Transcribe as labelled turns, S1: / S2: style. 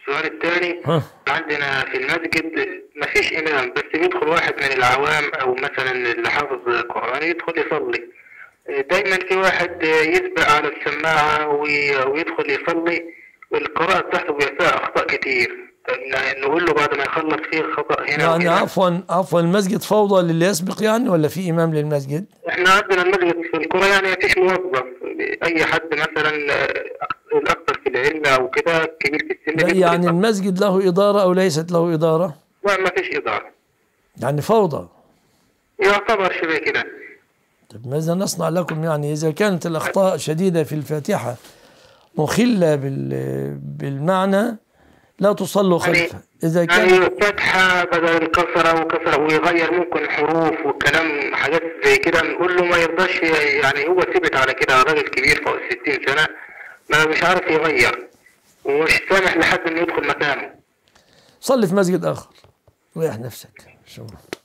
S1: السؤال الثاني
S2: ها
S1: عندنا في المسجد ما فيش إمام بس بيدخل واحد من العوام أو مثلا اللي حافظ قرآن يدخل يصلي دايما في واحد يسبق على السماعة وي- ويدخل يصلي والقراءة بتاعته بيبقى فيها أخطاء كتير طب نقول له بعد ما يخلص فيه خطأ هنا
S2: يعني
S1: وهنا.
S2: عفوا عفوا المسجد فوضى للي يسبق يعني ولا في إمام للمسجد؟
S1: احنا عندنا المسجد في القرى يعني ما فيش موظف اي حد مثلا آه، الاكثر في العلم او كده كبير في السن
S2: لا
S1: بيدخل
S2: يعني
S1: يصلي.
S2: المسجد له إدارة أو ليست له إدارة؟
S1: لا ما فيش اداره
S2: يعني فوضى
S1: يعتبر شبه كده
S2: طيب ماذا نصنع لكم يعني إذا كانت الأخطاء شديدة في الفاتحة مخلة بال- بالمعنى لا تصلوا
S1: يعني
S2: خلفه إذا
S1: يعني
S2: كان
S1: فتحة بدل الكسرة وكسرة ويغير ممكن حروف والكلام حاجات زي كده نقول له ما يرضاش يعني هو ثبت على كده راجل كبير فوق الستين سنة ما مش عارف يغير ومش سامح لحد انه يدخل مكانه
S2: صلي في مسجد آخر ريح نفسك شو